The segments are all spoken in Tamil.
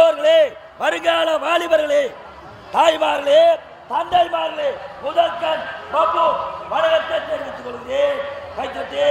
பெரியோர்களே வருங்கால வாலிபர்களே தாய்மார்களே தந்தைமார்களே முதற்கண் பப்பு வணக்கத்தை தெரிவித்துக் கொள்கிறேன் கைத்தட்டி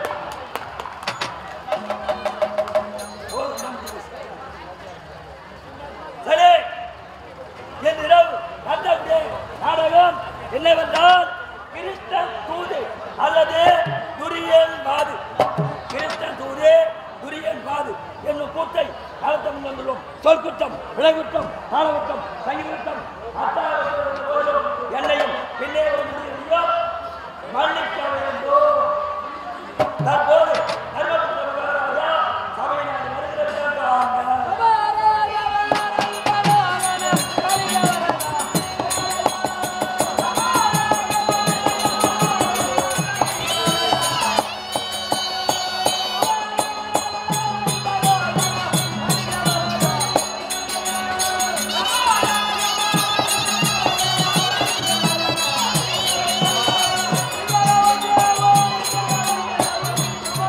சரி என் இரவு நடத்தக்கூடிய நாடகம் என்னவென்றால் கிறிஸ்தன் தூது அல்லது துரியன் வாது கிறிஸ்தன் தூது துரியன் வாது என்னும் கூட்டை நடத்த முன்வந்துள்ளோம் சொற்குற்றம் விளைகுற்றம் தாளகுற்றம் சங்கீதம் அத்தாழம் என்னையும் பின்னே ஒரு முடிவையோ மன்னிக்க வேண்டும் தற்போது தர்மபுத்திர மகாராஜா சபையினால் வருகிறாங்க ஆ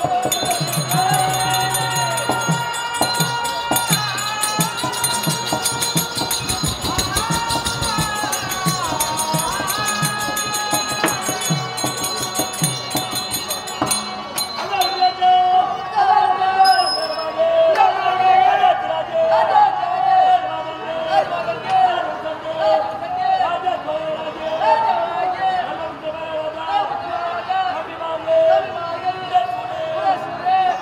ராஜா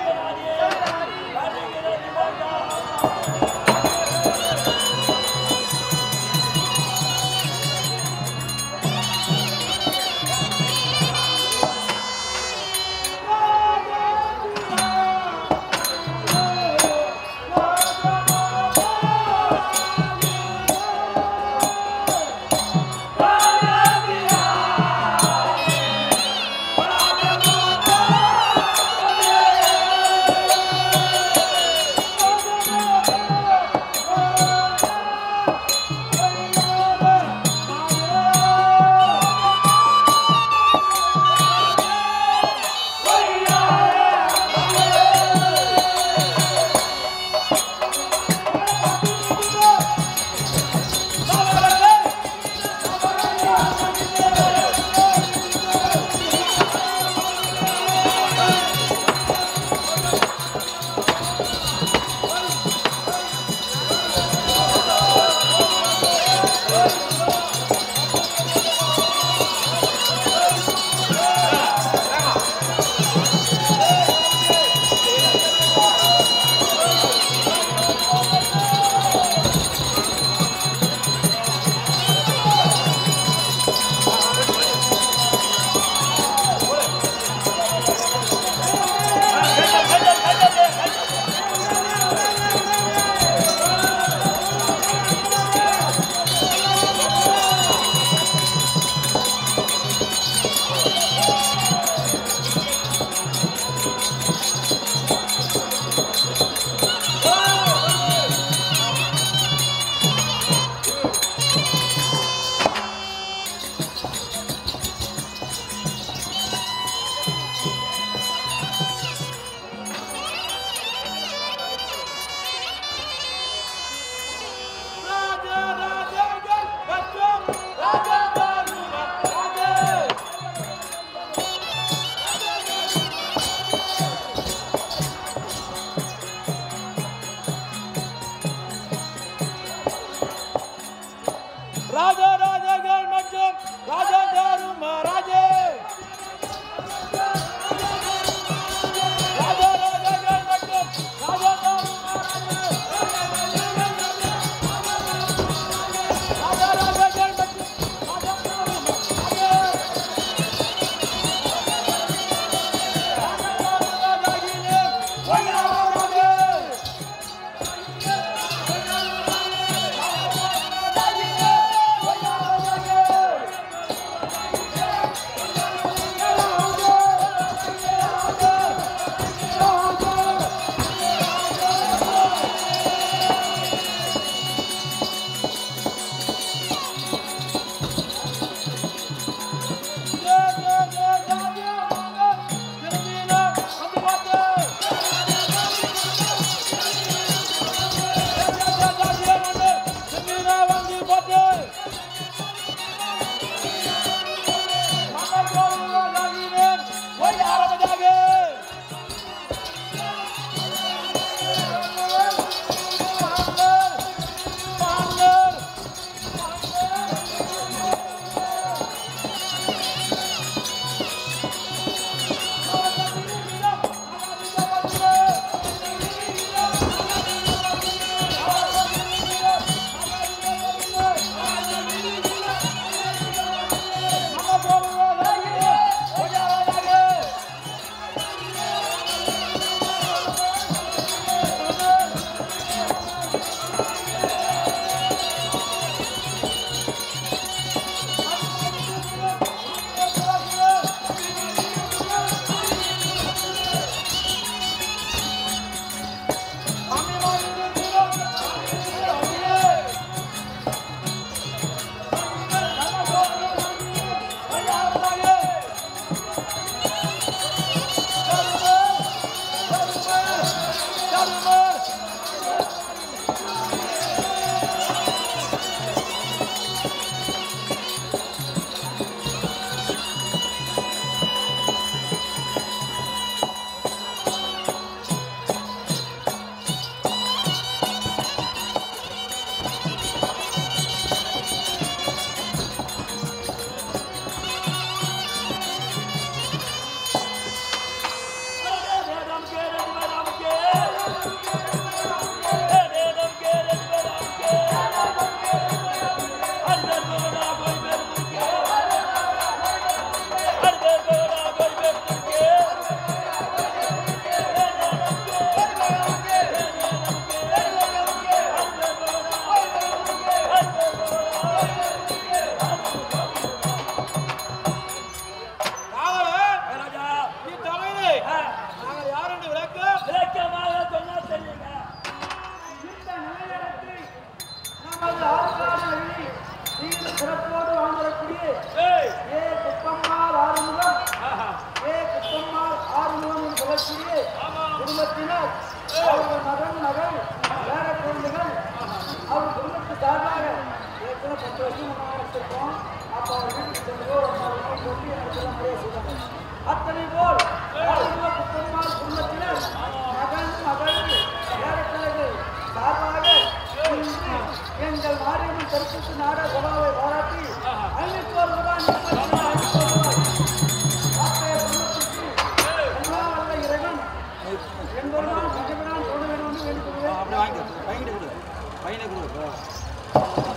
புகழ்ச்சியே குடும்பத்தினர் அவர்கள் மகன் மகள் வேற குழந்தைகள் அவர் குடும்பத்து சார்பாக ஏற்கனவே பத்து வருஷம் முன்னாடி வச்சிருக்கோம் அப்போ அவர் வீட்டுக்கு சென்று ஒரு நாலு நாள் சொல்லி எனக்கு எல்லாம் முறையாக செய்தாங்க அத்தனை போல் வாழ்வுள்ள புத்தகமால் குடும்பத்தினர் மகன் மகள் வேற பிள்ளைகள் சார்பாக இன்று எங்கள் மாரியம்மன் கருத்துக்கு நாட சபாவை பாராட்டி ஐநூற்றி ஒரு ரூபாய் ஐநூற்றி ஒரு ரூபாய் ஆசிரியர் குடும்பத்திற்கு எல்லாம் வல்ல இறைவன் என்பதுதான் நிஜமெல்லாம் சொல்ல வேண்டும் என்று வேண்டிக் கொள்கிறேன் அப்படி வாங்கி பையனை கொடு பையனை கொடு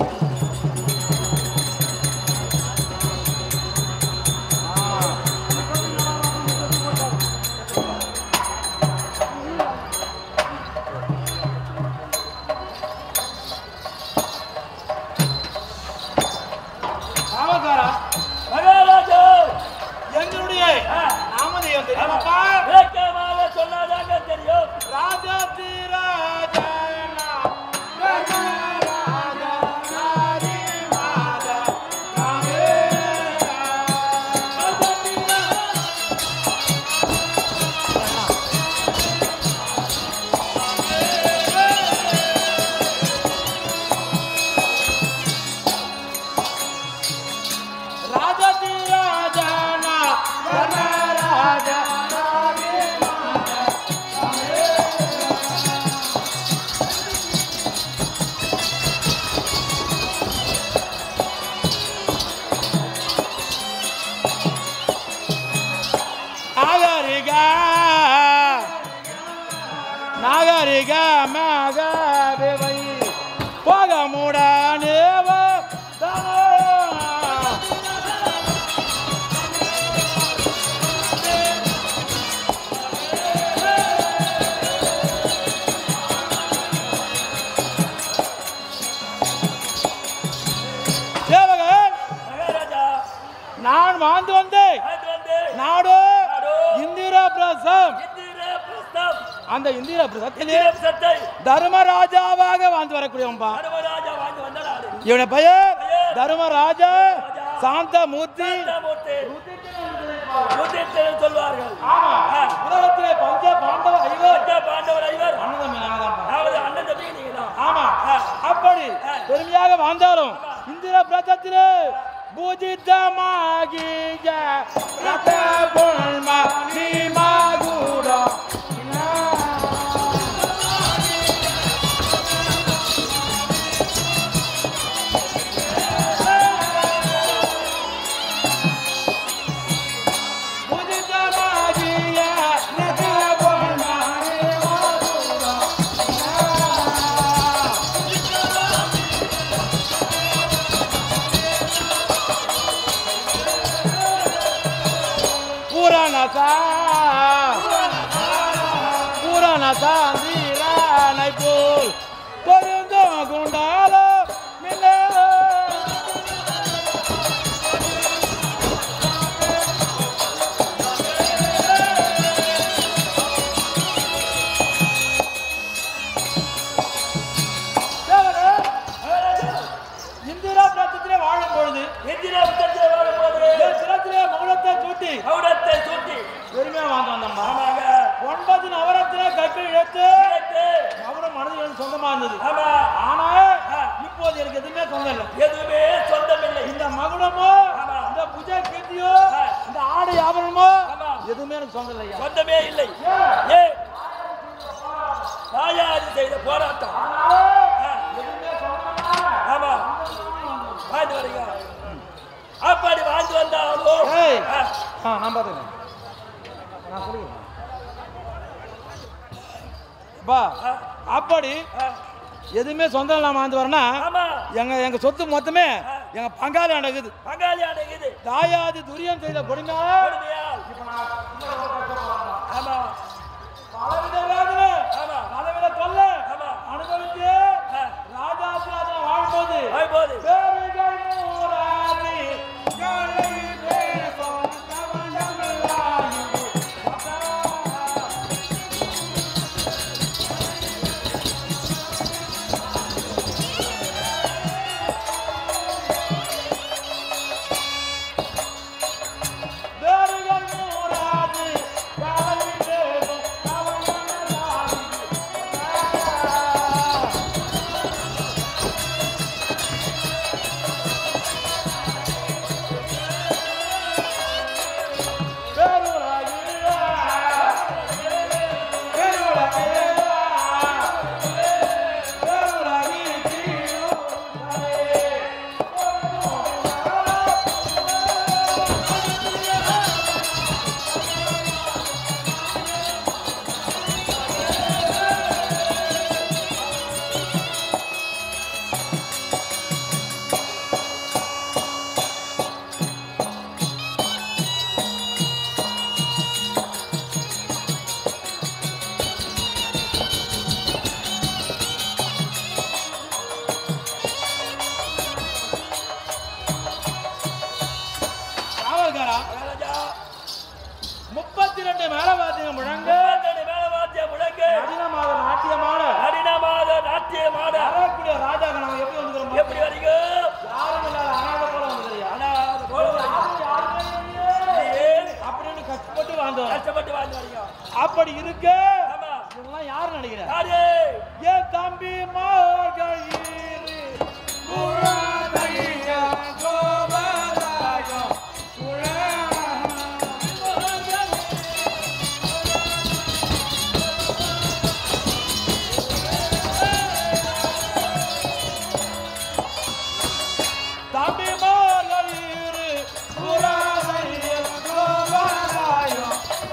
காவல்காரா மகாராஜா எங்களுடைய ஆ, நாமதேயம் தெரியுமாப்பா விளக்கமாக சொன்னாதாங்க தெரியும் ராஜாதி ராஜனா ராஜா ராஜா ராஜி மாதா ராமே ராஜாதி ராஜாதி ராஜனா ராஜா ராஜா ராஜி மாதா நாகரிக நாகரிக மகவை போக முடனேவ சேவகன் மகாராஜா நான் வாழ்ந்து வந்தேன் அது வந்து நாடு நாடு. இந்திரா பிரசம் இந்திர பிரஸ்தம் அந்த இந்திரா பிரசத்திலே இந்திர சத்தை தர்மராஜாவாக வாழ்ந்து வரக்கூடியவன்பா தர்மராஜா வாங்கி வந்த நாடு இவன பெயர் தர்மராஜா சாந்தமூர்த்தி மூர்த்தி யுத்திரன் சொல்வார்கள் ஆமா உலகத்திலே பஞ்ச பாண்டவ ஐவர் பஞ்ச பாண்டவர் ஐவர் அன்னதம்பி நாங்கதான்பா. அதாவது அண்ணன் தம்பி நீங்க தான் ஆமா அப்படி பெருமையாக வாழ்ந்தாலும் இந்திர பிரசத்திலே பூஜிதமாகிய ரத்த குணமா நீமாகூடா பூஜிதமாகிய ரத்த குணமா நீமாகூடா புராணசா புராணசா வீரானை போல் பொருந்தும் குண்டாலோ மின்னே இந்திரா பிராத்தத்திலே வாழும் பொழுது இந்திர உத்தரத்தில் வாழும்போது என் சிரத்திலே மகுடத்தை சூட்டி கௌடத்தை சூட்டி பெருமையா வாழ்ந்து வந்தோம்மா ஆமாங்க ஒன்பது நவரத்தின கற்று இழுத்து இழைத்து, மகுடம் மனது எனக்கு சொந்தமா இருந்தது ஆமா ஆனா ஆ. இப்போது எனக்கு எதுவுமே சொந்தம் இல்லை எதுவுமே சொந்தமில்லை இந்த மகுடமோ ஆமா. இந்த புஜ கீர்த்தியோ ஆ. இந்த ஆடை ஆபரணமோ ஆமா. எதுவுமே எனக்கு சொந்தம் இல்லையா சொந்தமே இல்லை ஏ தாயாரி செய்த போராட்டம் ஆ, ஆமா வாழ்ந்து வரீங்க அப்படி வாழ்ந்து வந்தாலும் ஏய். ஆ, ஆ நான் பார்த்துக்கிறேன் நான் சொல்லிக்கிறேன் பா ஆ, அப்படி ஆ, எதுவுமே சொந்தம் இல்லாம வாழ்ந்து வரனா ஆமா எங்க எங்க சொத்து மொத்தமே ஆ. எங்க பங்காளி அடங்குது பங்காளி அடையுது தாயாதி துரியம் செய்த கொடுமையால கொடுமையால் ஆமா பலவித வேதனை ஆமா பலவித தொல்லை ஆமா அனுபவித்து ஆ, ராஜாசிராஜன் வாழும்போது ஆகும்போது பேரிகள் மூராதி கலை தேசம் கவனமில்லாயி பேரிகள் மேளதாளங்கள் முழங்க முப்பத்தடி மேலவாத்திய முழங்கு நளினமாக நாட்டியமான கடினமாக நாட்டியமான வரக்கூடிய ராஜாக்கள் நாங்க எப்படி வந்துக்கிறோம் எப்படி வரீங்க யாரும் இல்லாத அனாதை போல வந்துக்கிறியா ஆனா அது போல வரீங்க. ஏன் அப்படின்னு கஷ்டப்பட்டு வாழ்ந்தோம் கஷ்டப்பட்டு வாழ்ந்து வரீங்க அப்படி இருக்க ஆமா இதெல்லாம் யாரு நினைக்கிறேன் யாரு என் தம்பி மார்கழீரு குழந்தைய கோபராயம் தம்பி மார்கழீரு குழந்தைய கோபராயம்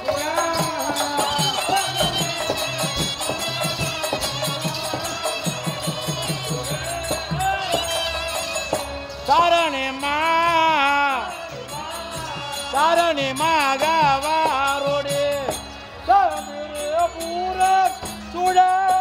சரணிமா சரணிமா கவாரோடு சந்திர பூர சுழ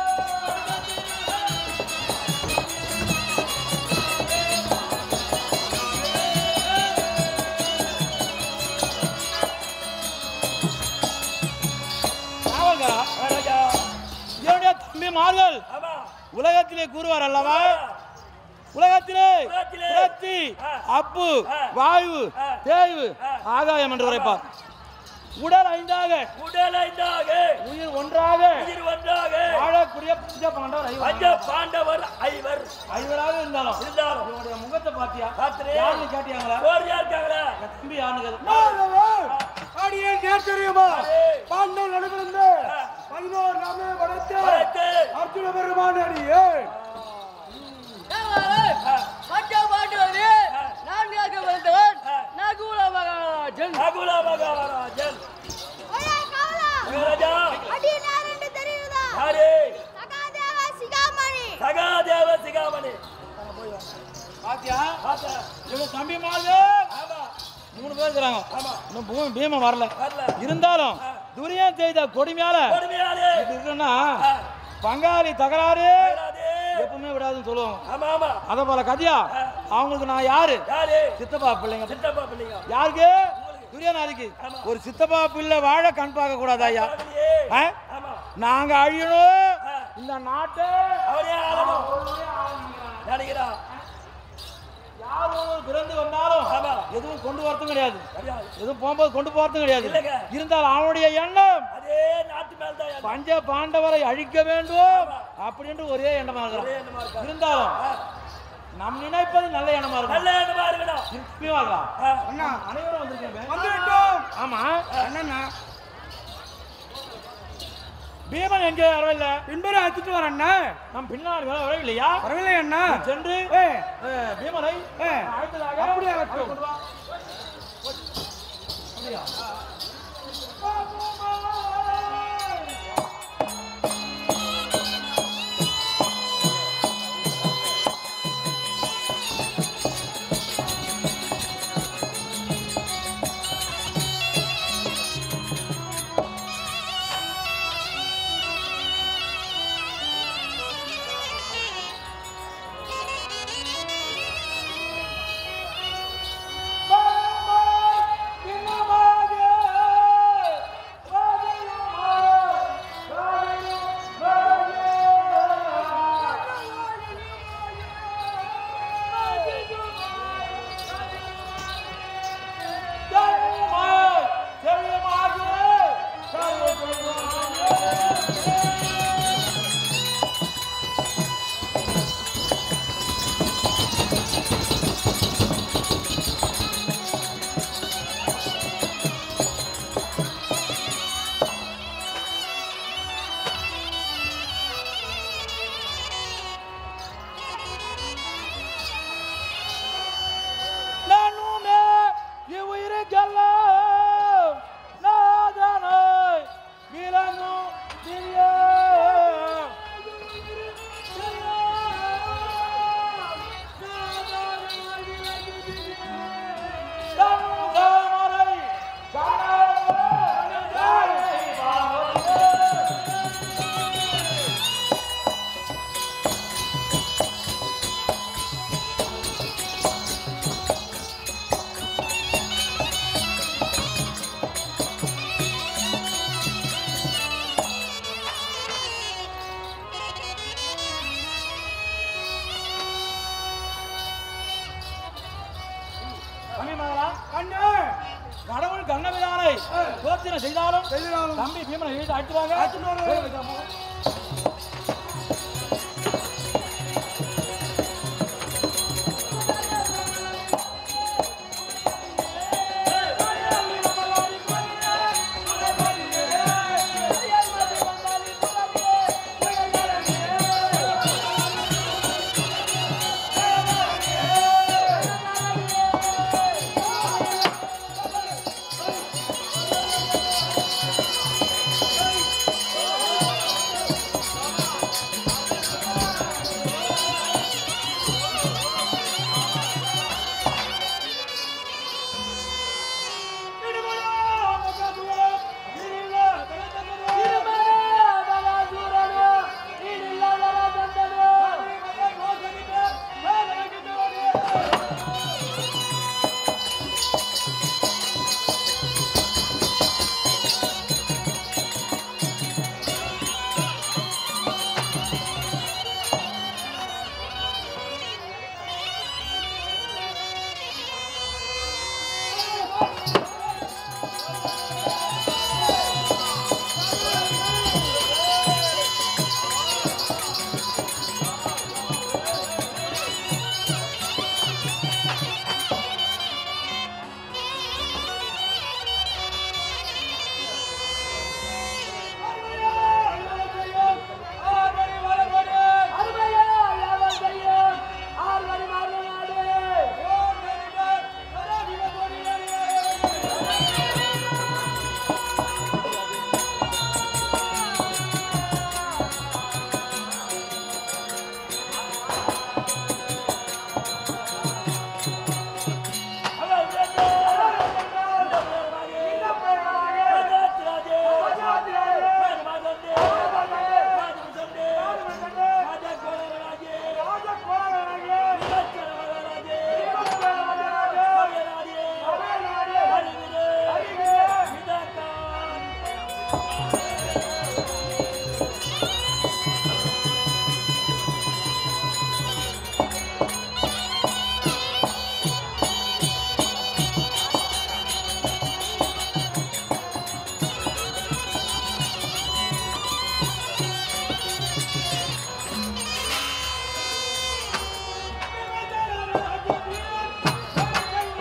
காவல்காரா, ராஜா என்னுடைய தம்பிமார்கள் ஆமா உலகத்திலே கூறுவார் அல்லவா உலகத்திலே உலகத்திலே புரட்சி ஆ. அப்பு ஆ. வாயு ஆ. தேய்வு ஆ. ஆகாயம் என்று உரைப்பார் உடல் ஐந்தாக உடல் ஐந்தாக உயிர் ஒன்றாக உயிர் ஒன்றாக வாழக்கூடிய பஞ்ச பாண்டவர் ஐவர் பஞ்ச பாண்டவர் ஐவர் ஐவராக இருந்தாலும் இருந்தாலும் இவனுடைய முகத்தை பாத்தியா பாத்திரே யாருன்னு கேட்டியாங்களா சோரியா இருக்காங்களா என் தம்பி யாருன்னு அடியே கேட் தெரியுமா யாரு? பாண்டவ நடுவிலிருந்து பதினோரு நாமே படைத்து வளர்த்து அர்ஜுன பெருமான் அடியே நான்காக வந்தவன் நகுல மகாராஜன் நகுல மகாராஜன் மகாராஜா யாரு சகாதேவ சிகாமணி பாத்தியா பார்த்தா இவங்க தம்பி மாதிரி ஆமா மூணு பேர் இருக்கிறாங்க ஆமா இன்னும் பூமி பீமம் வரல வரல இருந்தாலும் துரியம் செய்த கொடுமையால கொடுமையாளே இது இருக்குன்னா ஆ, பங்காளி தகராறு வராதே. எப்பவுமே விடாதுன்னு சொல்லுவாங்க ஆமா ஆமா அத போல கதியா அவங்களுக்கு நான் யாரு யாரு சித்தப்பா பிள்ளைங்க சித்தப்பா பிள்ளைங்க யாருக்கு துரியானாதிக்கு ஒரு சித்தப்பா பிள்ளை வாழ கண் பார்க்க கூடாது ஐயா பகலியே. ஆ? ஆமா நாங்க அழியணும் ஆ, இந்த நாட்டை அவரே ஆளணும் நினைக்கிறான் யாரும் பிறந்து வந்தாலும் ஆமா. எதுவும் கொண்டு வரதும் கிடையாது கிடையாது. எதுவும் போகும்போது கொண்டு போறதும் கிடையாது இல்லைங்க. இருந்தாலும் அவனுடைய எண்ணம் அதே நாட்டு மேல்தான் எண்ணம். பஞ்ச பாண்டவரை அழிக்க வேண்டும் அப்படின்ட்டு ஒரே எண்ணமா ஒரே இருக்கிறான் எண்ணமா இருக்கா? இருந்தாலும் ஆ, நம் நினைப்பது நல்ல எண்ணமா இருக்கும் நல்ல எண்ணமா இருக்கணும் திருப்பியும் ஆகலாம். ஆ, அண்ணா அனைவரும் வந்திருக்கேன் வந்துட்டோம் ஆமா அண்ணா பீமன் எங்க வரவில்லை பின்புறம் அழைச்சிட்டு வர அண்ணா நம் பின்னாடி வர வரவில்லையா வரவில்லை அண்ணா சென்று ஏ அஹ், பீமனை ஏ, அழைத்ததாக அப்படியே அழைத்து. கொண்டு வா. அப்படியா? பின்னமாக செய்தாலும் செய்தாலும் தம்பி பீமனை இழுத்து அடிச்சுவாங்க அடிச்சுட்டு வாங்க.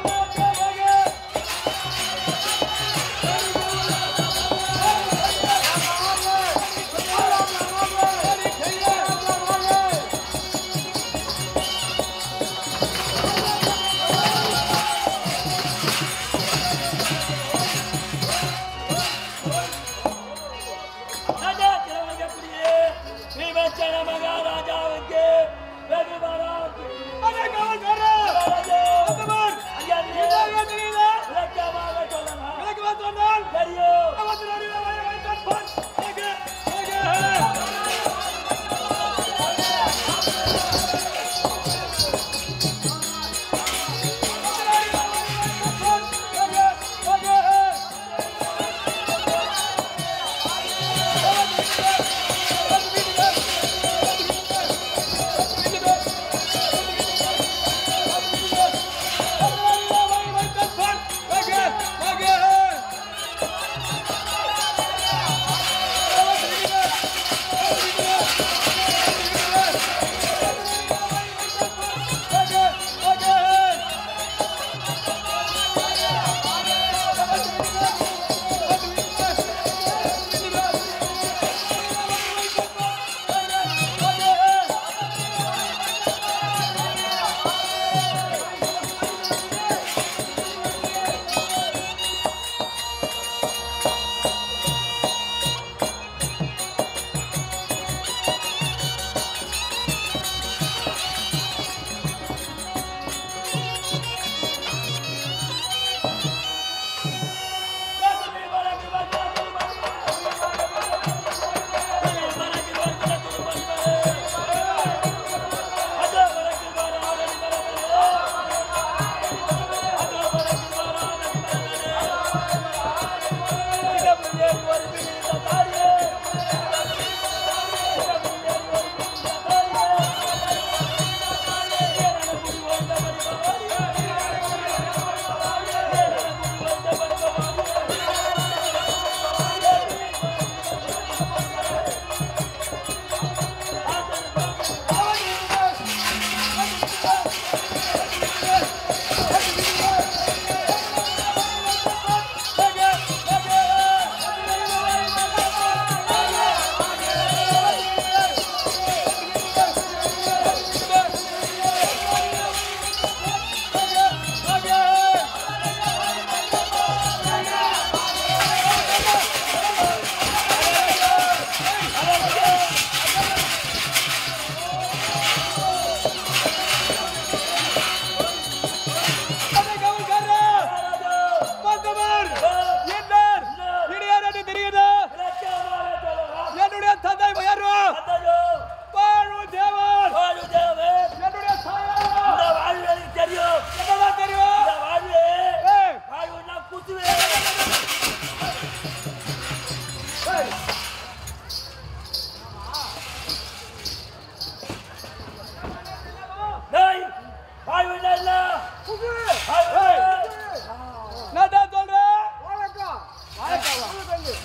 ஆ டேய் பாய் விட இல்ல பாய் விட என்னடா சொல்ற வாழக்கா வாழைக்காவா? சொல்லு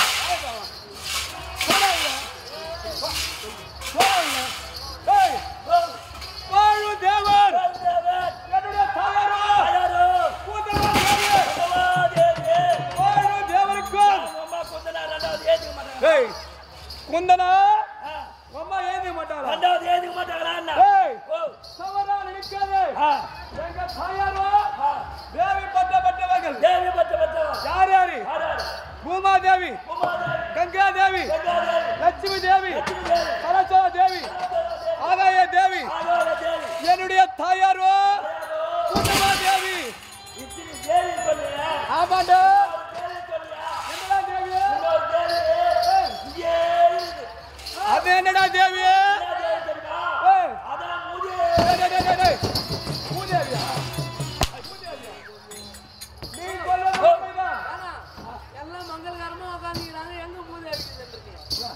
போங்க. ஏய், வாழ்வு தேவர் என்னுடைய தாயாரோ யாரோ கூந்தலா தேவி தேவி வாழ்வு தேவருக்கும் அம்மா கொஞ்ச ரெண்டாவது ஏத்துக்க மாட்டாங்க ஏய் குந்தனா ஆ, அம்மா ஏந்தி மாட்டாளா ரெண்டாவது ஏத்துக்க மாட்டாங்களா என்ன ஏய் ஓ தவறா நினைக்காதே ஆ, எங்க தாயாரோ ஆ. தேவி பட்டப்பட்டவர்கள் தேவி பத்த பத்தவா யார் யாரு ஆடாரு பூமா தேவி உமாதேவி கங்கா தேவி கங்காதேவி லட்சுமி தேவி லட்சுமி தேவி சரஸ்வா தேவி ஆகாய தேவி ஆகார தேவி என்னுடைய தாயாரோ குந்தமா தேவி இத்தனை தேவி சொல்லுங்க ஆமாண்டா தேவி சொல்லுங்க என்னடா தேவி இன்னொரு தேவி இங்கே இருக்குது. அது என்னடா தேவி என்ன தேவி தெரியுமா ஏய், அதான் முதி டேய், டேய், டேய், டேய். பூதேவியா? பூதேவியா? நீ சொல்றது உண்மைதான். ஆனா, எல்லாம் மங்களகரமா உட்காந்துக்கிறாங்க எங்க பூஜை இருக்குதுன்றீங்க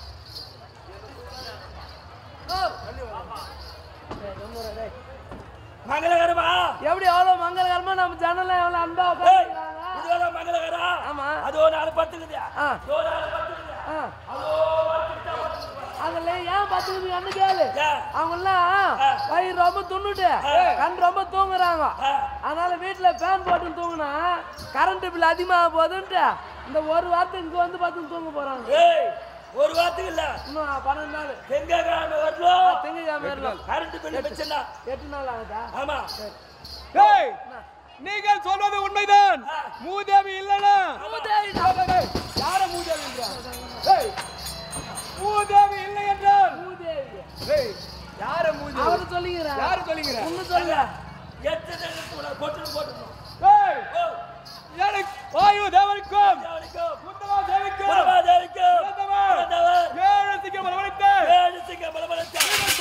மங்களகரமா எப்படி எவ்வளவு மங்களகரமா நம்ம ஜனல எவ்வளவு அன்பா ஏய், உட்காந்துக்கிறாங்க இது வேற மங்களகரா ஆமா. அது ஒரு நாள் பத்துக்குது ஆ. இது ஒரு நாள் பத்துக்குது ஆ. அதோ பத்துக்கிட்டா பத்துக்குது. அதுல ஏன் பத்துக்கு அண்ணு கேளு ஏன்? அவங்க எல்லாம் வயிறு ரொம்ப துண்ணுட்டு கண் ரொம்ப தூங்குறாங்க ஆ. அதனால வீட்டுல ஃபேன் போட்டு தூங்குனா கரண்ட் பில் அதிகமாக போகுதுன்ட்டு இந்த ஒரு வாரத்துக்கு இங்க வந்து பார்த்து தூங்க போறாங்க ஏய் ஒரு வாரத்துக்கு இல்ல இன்னும் பன்னெண்டு நாள் திங்கக்கிழமை வரலும் திங்கக்கிழமை வரலாம் கரண்ட் பில் மிச்சம்தான் எட்டு நாள் ஆகுதா ஆமா ஏய், நீங்கள் சொல்வது உண்மைதான் மூதேவி இல்லனா பூதேவி யார மூதேவி ஏய் மூதேவி இல்லை என்றால் பூதேவி ஏய் யார மூதேவி அவரு சொல்லிக்கிறேன் யாரு சொல்லுங்க ஒண்ணு சொல்ல எட்டு தங்கத்துல போட்டு போட்டுருணும் ஏய் ஓ எனக்கு வாயு தேவனுக்கும் தேவனுக்கும் குந்தமா தேவிக்கும் புறமா தேவிக்கும் பிறந்தவர் பிறந்தவர் ஏழு சிங்கம் வரவழைத்த ஏழு சிங்க பலபலத்த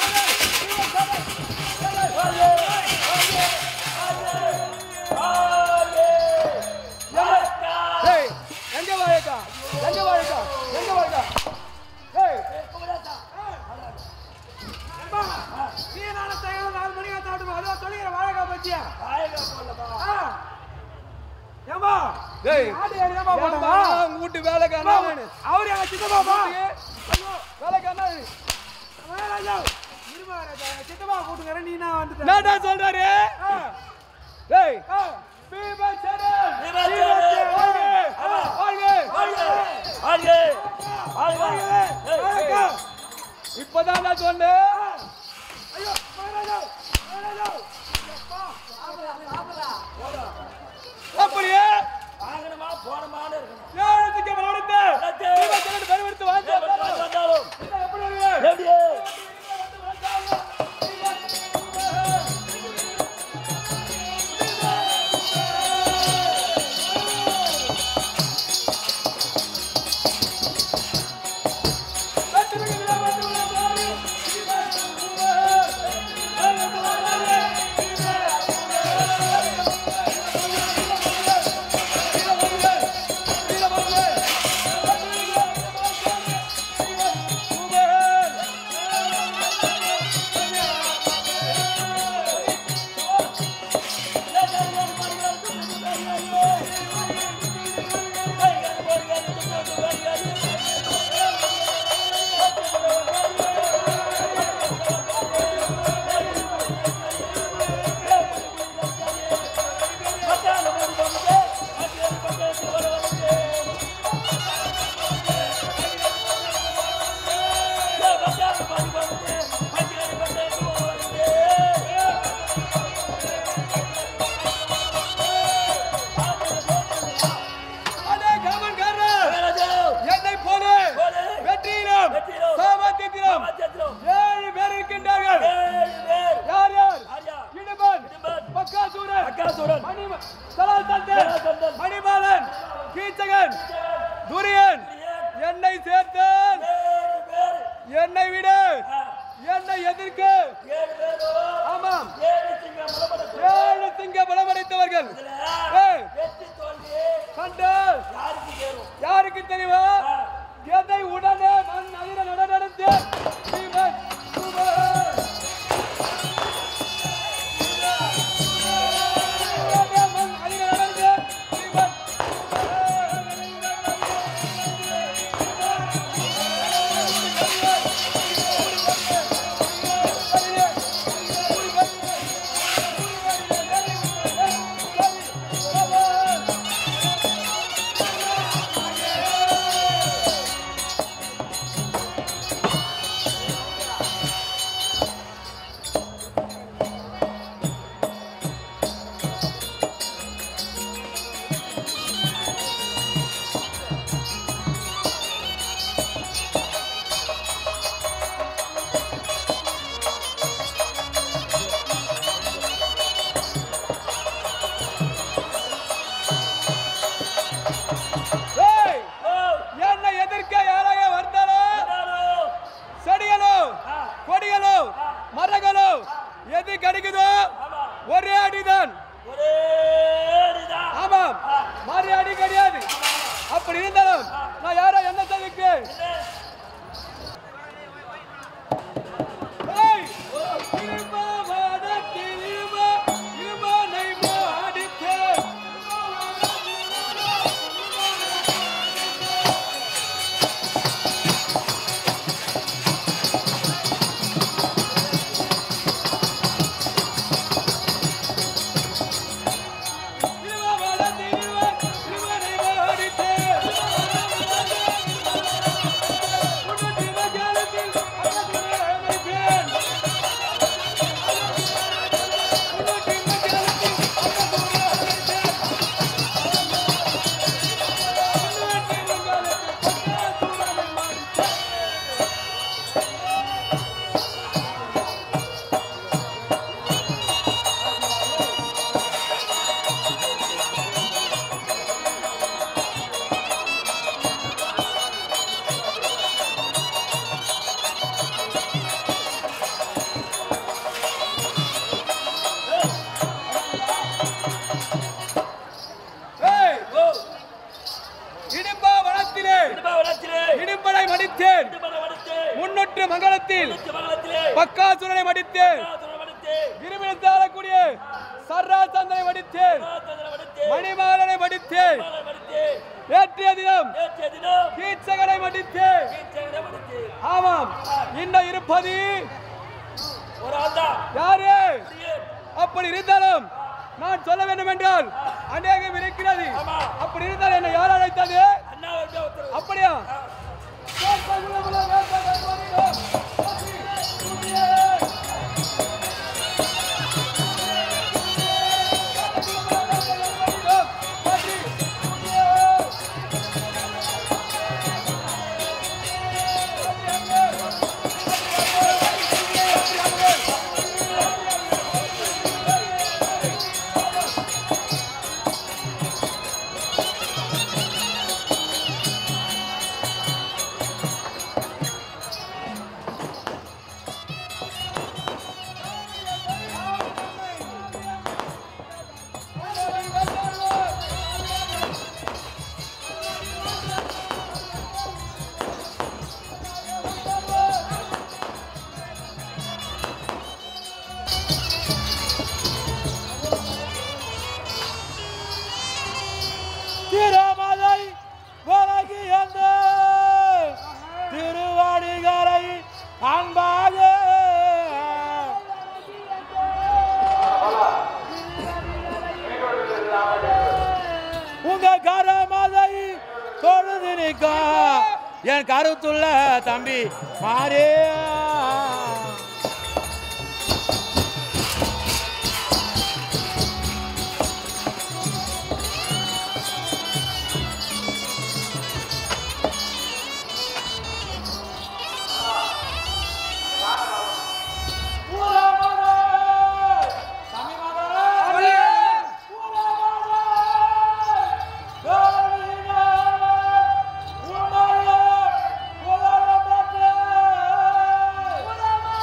ஏய் எங்க வாழைக்கா எங்க வாழைக்கா எங்க வாழைக்கா ஏய் நீ நாளை சாயங்காலம் நாலு மணிக்கு சாப்பிட்டு அதான் சொல்லிக்கிறேன் வாழைக்கா பச்சியா ஏமா ஏய் ஆடு ஏறியாமா ஏன்பா போட்டா உங்க வீட்டு வேலைக்காரனா நானு அவரு எங்க சித்தப்பாப்பா வேலைக்காரனா ராஜா இருமா ராஜா எங்க சித்தப்பா கூட்டுங்கிறேன் நீ நான் வந்துட்டேன் என்னடா சொல்றாரு ஆ. ஏய் பீபச்சரன் பீபச்சரன். வாழ்க வாழ்க இப்பதான் நான் சொன்னேன் ஐயோ ராஜா ராஜா அப்படியே வாங்கணுமா போனமான்னு இருக்கணும் ஏழு சிங்கம் வரவழைத்த பீபச்சரன் பெருவெடுத்து வாழ்ந்து வந்தாலும் வந்தாலும் எப்படி வருவீங்க? எப்படி அடே காமன்காரர், என்னை போல போல வெற்றியிலும் வெற்றியிலும் சாமர்த்தியத்திலும் ஏழு பேர் இருக்கின்றார்கள் யார் யார் இடுமன் பக்காசூரன் மணி- சலாசந்தன், சலாசந்தன், மணிபாலன் கீச்சகன் துரியன் என்னை சேர்த்தேன் என்னை விட என்னை எதிர்க்க ஆமாம் ஏழு சிங்க பலமடைத்தவர்கள் ஏய், கண்டு யாருக்கு தெரியுமா எதை இருக்கு ஏய், இருமா வாதத்தில் இருமா, இருமானை மாடித்தே. இருமா வாதத்தில் இருமா, இருமானை மாடித்தே. உன்னுடைய மஜாலத்தில் அகதுரை அமைப்பேன். உன்னுடைய மஜாலத்தில் அகதுரை அமைப்பேன். உன்னுடைய மஜாலத்தில் அகதுரை அமைப்பேன். ஏய், இடும்பா வனத்திலே வனத்திலே இடும்பலை மடித்தேன் வனத்திலே முன்னூற்று மங்களத்தில் மகளத்திலே பக்காசுரனை மடித்தேன் வனத்திலே இருமில் தாழக்கூடிய சர்ரா சந்தனை மடித்தேன் மணிமாலனை மடித்தேன் வனத்திலே ஏற்றிய தினம் நேற்றைய தினம் கீச்சகனை மடித்தேன் கீழ்ச்செங்கரை வனத்திலே ஆமாம் இன்னும் இருப்பது ஒரு ஆண்டா யாரு அப்படி இருந்தாலும் நான் சொல்ல வேண்டும் என்றால் அநேகம் இருக்கிறது அப்படி இருந்தால் என்னை யார் அழைத்தது அண்ணா வந்து ஒருத்தர் அப்படியா திருமலை விலகி அந்த திருவாடிகளை அன்பாக உங்க கரமதை தொழுது நிற்க என் கருத்துள்ள தம்பி மாறே உலக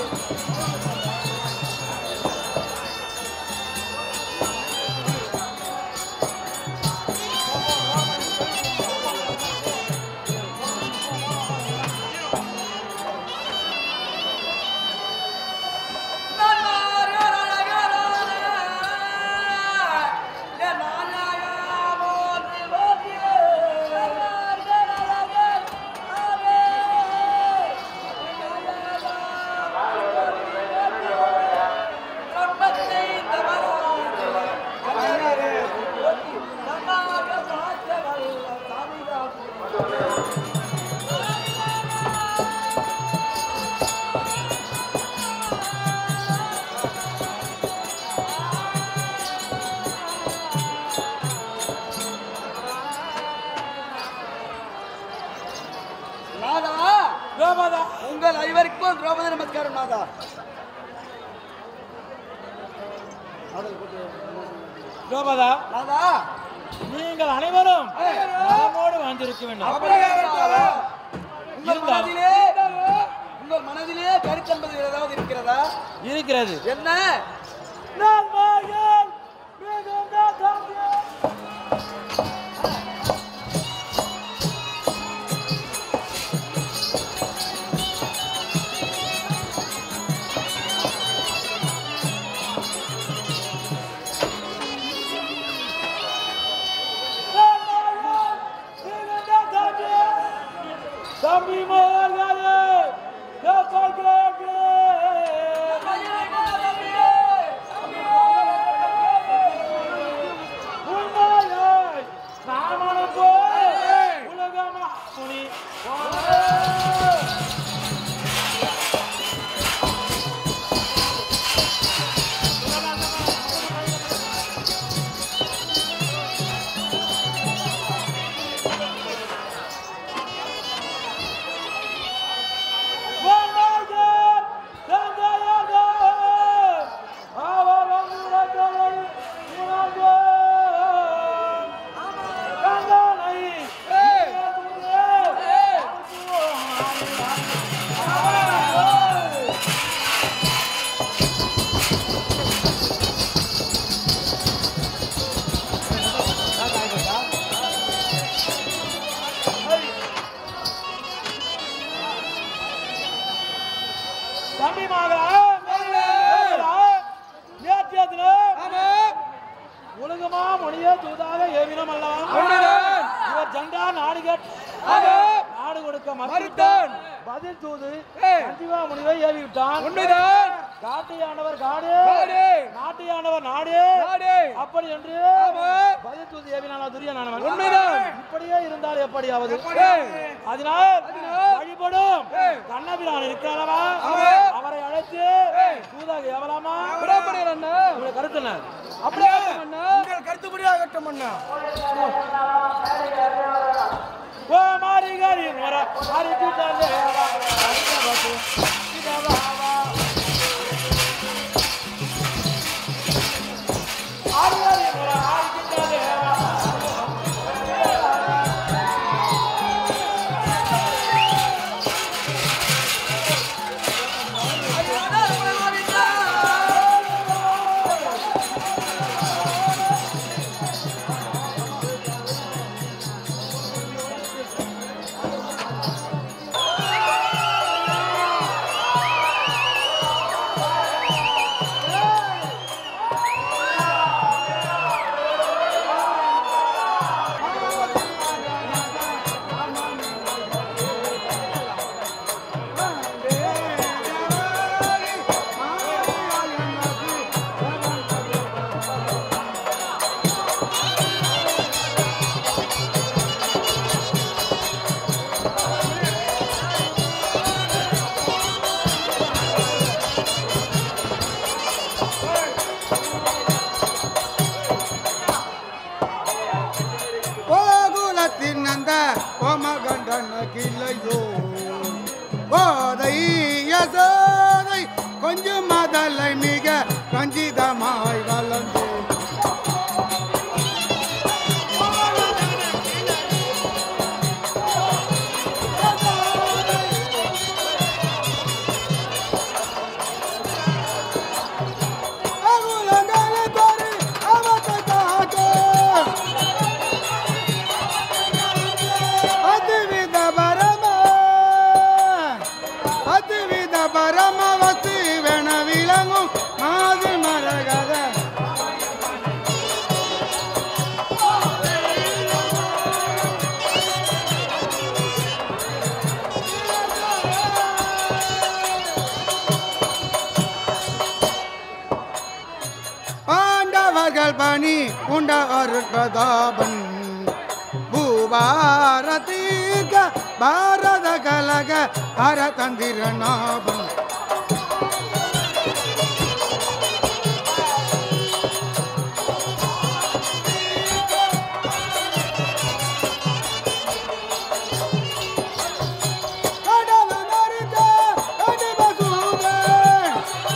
நாதா திரௌபதா உங்கள் ஐவருக்கும் திரௌபதி நமஸ்காரம் நாதா திரௌபதா நாதா நீங்கள் அனைவரும் நலமோடு வாழ்ந்திருக்க வேண்டும் அப்படியே நாதா. உங்கள் இருந்தால். மனதிலே உங்கள் மனதிலே கருத்தென்பது ஏதாவது இருக்கிறதா இருக்கிறது என்ன நான் மகன் மிகுந்த தம்பி. நான் மகன் மிகுந்த தம்பி. தம்பி மகனே, எப்ப உண்மையாய் நாமனும் போய் உலகமா முனி தம்பி மகளா நேற்றைய தினம் உலகமா மொழிய தூதாக ஏவினம் அல்லவா இவர் ஜண்டா நாடு கேட் நாடு கொடுக்க மறுத்தான் பதில் தூது சஞ்சீவா முனிவை ஏவி விட்டான் உண்மைதான் காட்டையானவர் காடு காடு. நாட்டையானவர் நாடு நாடு. அப்படி என்று ஆமா. பதில் தூது ஏவினான துரியனானவன் உண்மைதான். இப்படியே இருந்தால் எப்படியாவது ஏய். அதனால் அதனால் வழிபடும் ஏய். கண்ணபிரான் இருக்கிறாரவா ஆமா. அவரை அழைத்து தூதாக ஏவலாமா புறப்படுகிற அண்ணா உங்களுடைய கருத்து என்ன அப்படியே அண்ணா உங்கள் கருத்துப்படி ஆகட்டும் அண்ணா ஓ மாரி காரி முற மாரி கிட்டாலே அரிக்கபத்து கிடவாவா ஆரி காரி முற ஆரி கிட்டாலே ஆ பரம வஸ்துவென விளங்கும் மாது மரகத பாண்டவர்கள் பணி உண்ட அருட்பதாபன் பூபாரதீக பாரத கலக அரதந்திரநாபன் கடவுள் மறுத்த கடுமசூதன்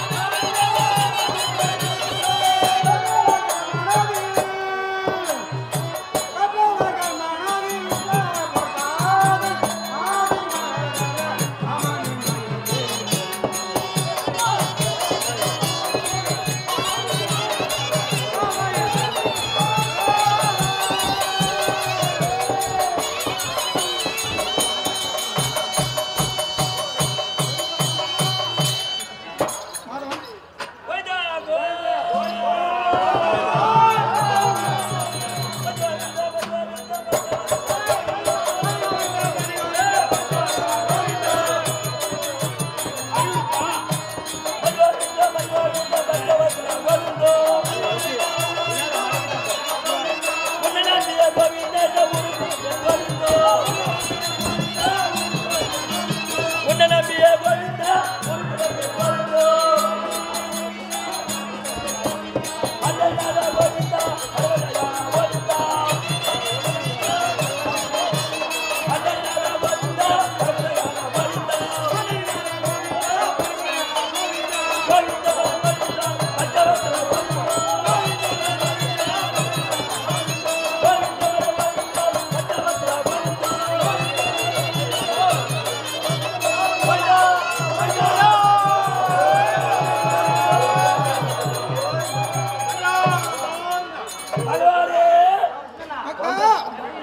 அக்கா,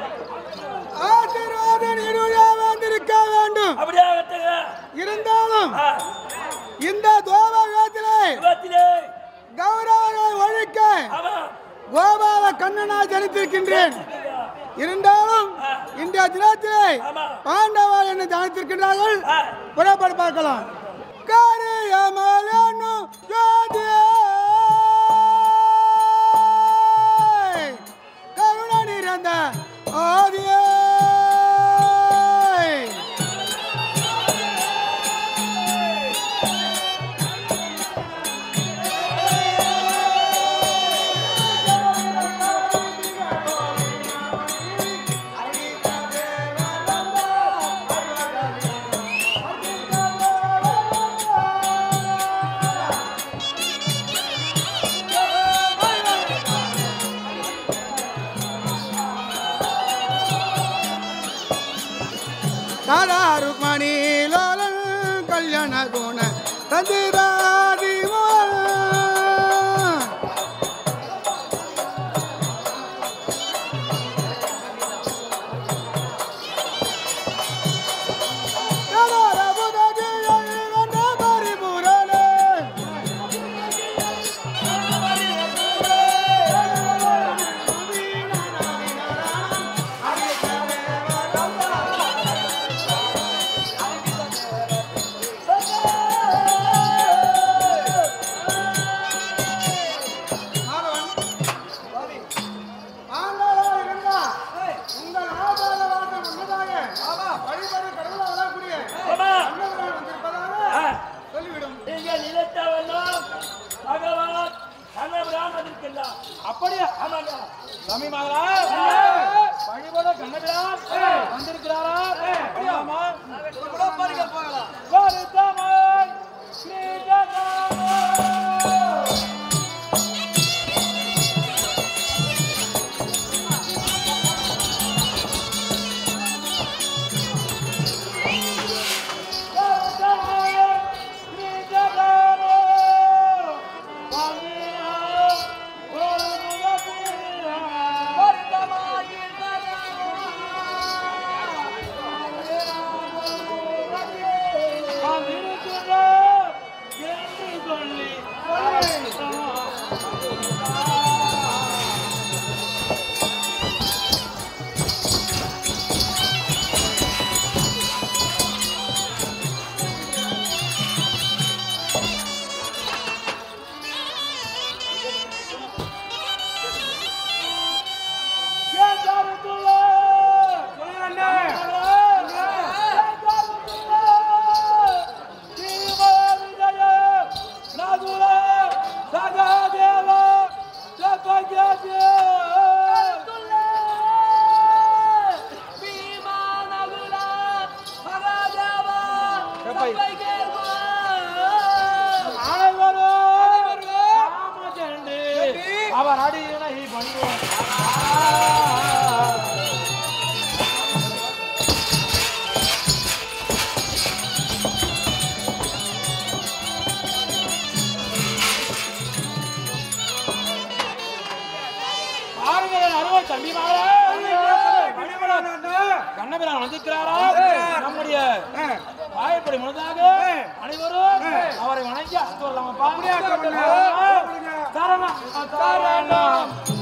ஆசீர்வாதம் இருளே வந்திருக்க வேண்டும் அப்படியே கட்டுங்க இருந்தாலும் ஆ, இந்த தோபகத்திலே விபத்திலே கௌரவங்களை ஒழிக்க ஆமா கோபால கண்ணனா ஜனித்திருக்கின்றேன் இருந்தாலும் இந்த தினத்திலே ஆமா. பாண்டவா என்ன ஜனித்திருக்கின்றார்கள் ஆ, புறப்பட பார்க்கலாம் காரியமலனு ஜோதியே கருண நிறந்த ஆதியே ராதா ருக்மணி லாலன் கல்யாண குண தந்திராதி உங்கள் ஆதார வாசம் முன்னதாக வழிபாடு கடவுளா வரக்கூடிய ஆமா அன்னபுரம் வந்திருப்பதாக ஆ, சொல்லிவிடும் நீங்க நினைத்தவெல்லாம் பகவான் கண்ணபிரான் வந்திருக்கின்றார் அப்படியா ஆமாங்க ரமி மகளா வழிபட கண்ணபிரான் வந்திருக்கிறாரா ஆமா வருத்தமாய் ஸ்ரீஜகாமோ. வருத்தமாய் ஸ்ரீஜகாமோ. வந்தினா ஒரு முகத்தினா. வருத்தமாய் சிறப்பை அனைவரும் நாம சென்று அவர் அடியினை பணிவோம் பாருங்கள் அருமை தம்பி கண்ணபிரான் வந்திருக்கிறாரா நம்முடைய வாய்ப்படி முழுதாக அனைவரும் அவரை வணங்கி அழைத்து வரலாமா அப்படியா, கண்ணா? சரணம் சரணம்